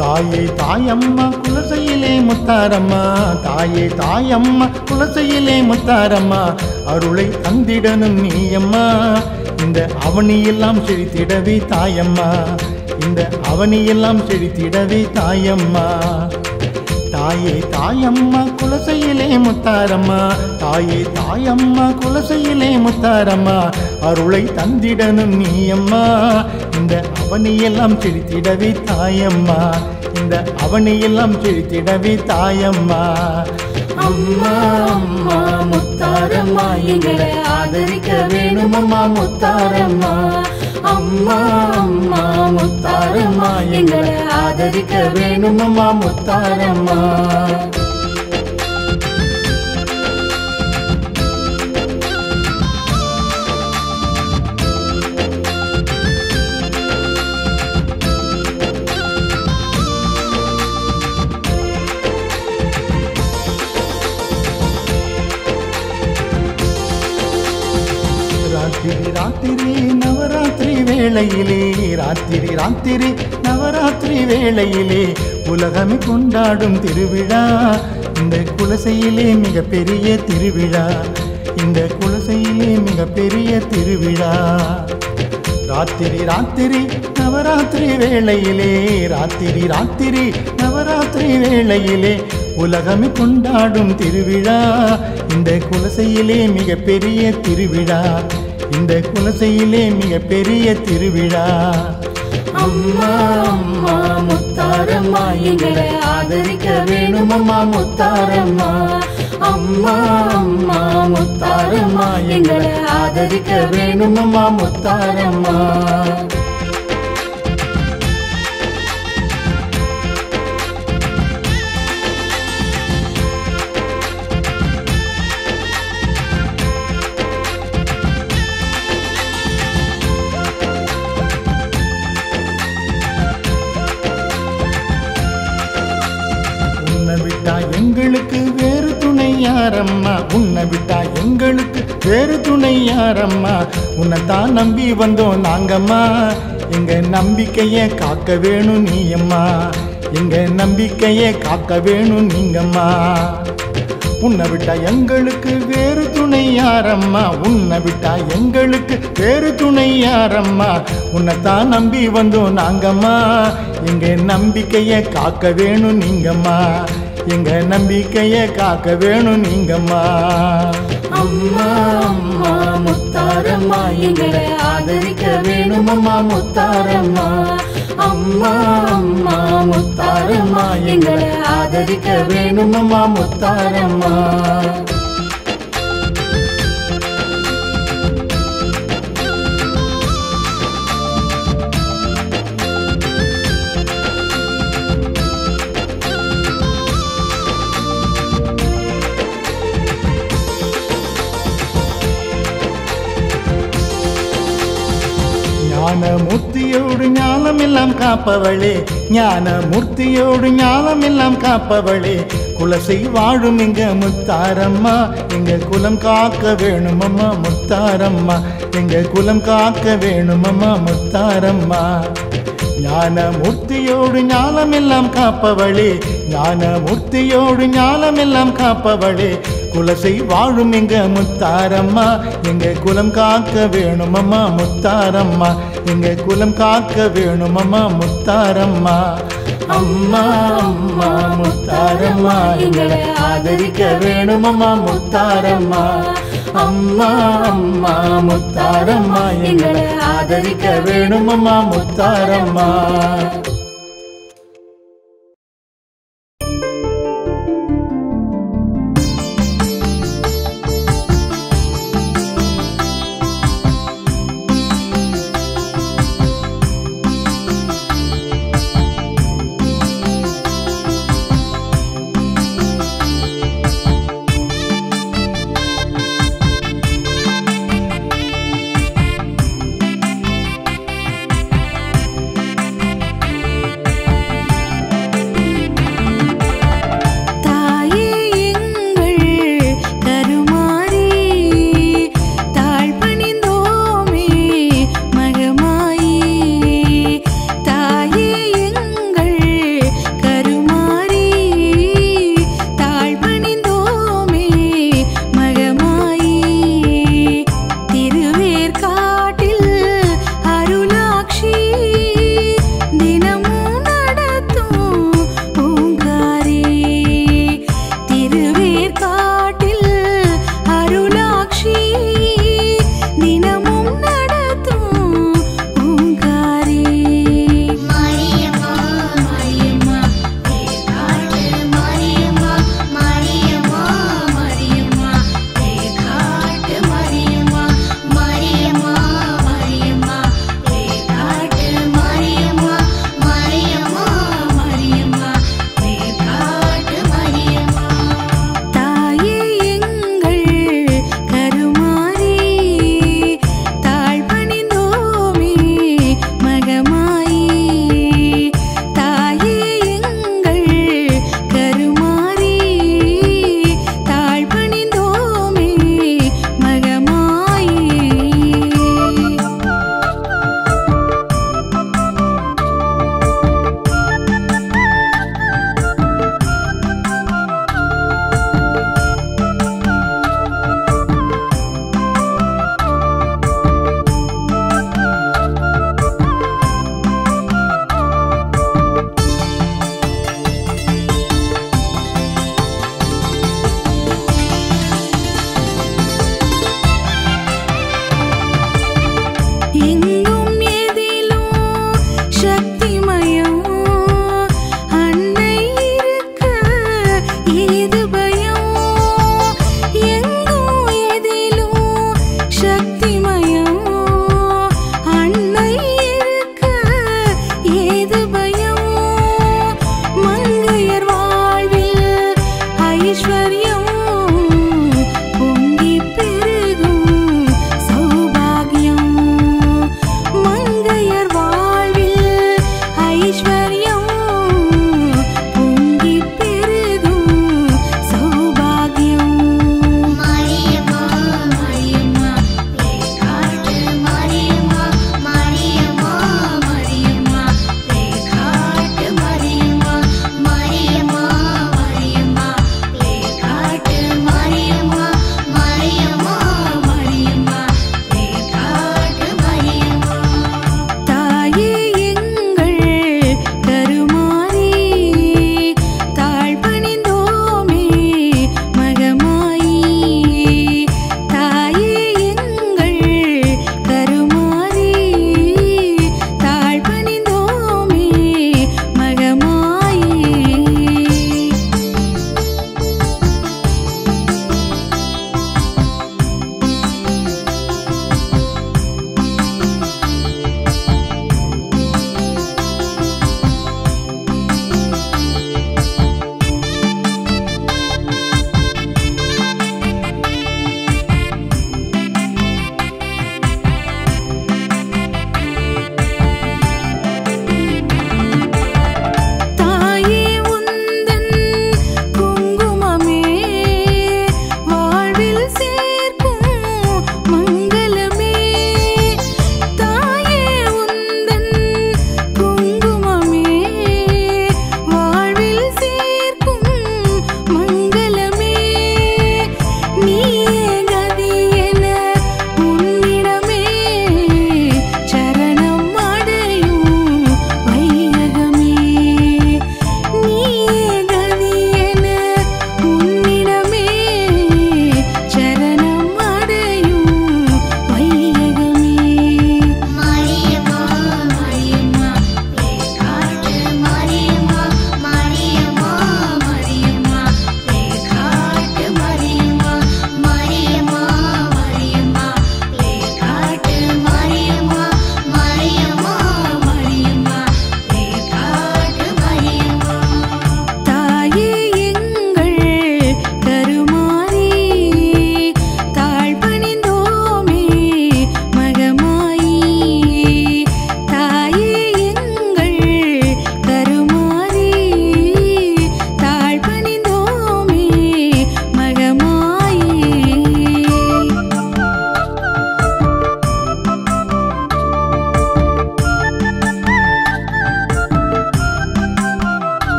தாயே தாயம்மா குலசையிலே முத்தாரம்மா தாயே தாயம்மா குலசையிலே முத்தாரம்மா அருளை தந்திடனும் நீயம்மா இந்த அவனியெல்லாம் செழித்திடவே தாயம்மா இந்த அவனியெல்லாம் செழித்திடவே தாயம்மா தாயே தாயம்மா குலசையிலே முத்தாரம்மா தாயே தாயம்மா குலசையிலே முத்தாரம்மா அருளை தந்திடனும் நீயம்மா இந்த அவனியெல்லாம் செழித்திடவே தாயம்மா இந்த அவனியெல்லாம் செழித்திடவே தாயம்மா அம்மா அம்மா முத்தாரம்மா எங்களை ஆதரிக்க வேணும் அம்மா முத்தாரம்மா அம்மா அம்மா முத்தாரம்மா எங்களை ஆதரிக்க வேணும் அம்மா முத்தாரம்மா ராத்திரி ராத்திரி நவராத்திரி வேளையிலே ராத்திரி ராத்திரி நவராத்திரி வேளையிலே உலகமே கொண்டாடும் திருவிழா இந்த குலசையிலே மிகப்பெரிய திருவிழா இந்த குலசையிலே மிகப்பெரிய திருவிழா ராத்திரி ராத்திரி நவராத்திரி வேளையிலே ராத்திரி ராத்திரி நவராத்திரி வேளையிலே உலகமே கொண்டாடும் திருவிழா இந்த குலசையிலே மிகப்பெரிய திருவிழா இந்த குலசையிலே மிகப்பெரிய திருவிழா அம்மா அம்மா முத்தாரம்மா எங்களை ஆதரிக்க வேணும் அம்மா முத்தாரம்மா அம்மா அம்மா முத்தாரம்மா எங்களை ஆதரிக்க வேணும் அம்மா முத்தாரம்மா உன்னை விட்டா எங்களுக்கு வேறு துணை யாரம்மா உன்னை விட்டா எங்களுக்கு வேறு துணை யாரம்மா உன்னைத்தான் நம்பி வந்தோம் நாங்கம்மா எங்க நம்பிக்கைய காக்க வேணும் நீயம்மா எங்க நம்பிக்கைய காக்க வேணும் நீங்கம்மா உன்னை விட்டா எங்களுக்கு வேறு துணை யாரம்மா உன்னை விட்டா எங்களுக்கு வேறு துணை யாரம்மா உன்னைத்தான் நம்பி வந்தோம் நாங்கம்மா எங்க நம்பிக்கைய காக்க வேணும் நீங்கம்மா எங்க நம்பிக்கைய காக்க வேணும் நீங்கம்மா அம்மா அம்மா முத்தாரம்மா எங்களை ஆதரிக்க வேணும் அம்மா முத்தாரம்மா அம்மா அம்மா முத்தாரம்மா எங்களை ஆதரிக்க வேணும் அம்மா முத்தாரம்மா ஞானமூர்த்தியோடு ஞானமெல்லாம் காப்பவளே ஞானமூர்த்தியோடு ஞானமெல்லாம் காப்பவளே குலசை வாழும் எங்க முத்தாரம்மா எங்க குலம் காக்க வேணுமம்மா முத்தாரம்மா எங்க குலம் காக்க வேணுமம்மா முத்தாரம்மா ஞானமூர்த்தியோடு ஞானமெல்லாம் காப்பவளே ஞானமூர்த்தியோடு ஞானமெல்லாம் காப்பவளே குலசை வாழும் எங்க முத்தாரம்மா எங்க குலம் காக்க வேணுமம்மா முத்தாரம்மா எங்க குலம் காக்க வேணுமம்மா முத்தாரம்மா அம்மா அம்மா முத்தாரம்மா எங்களை ஆதரிக்க வேணுமம்மா முத்தாரம்மா அம்மா அம்மா முத்தாரம்மா எங்களை ஆதரிக்க வேணுமம்மா முத்தாரம்மா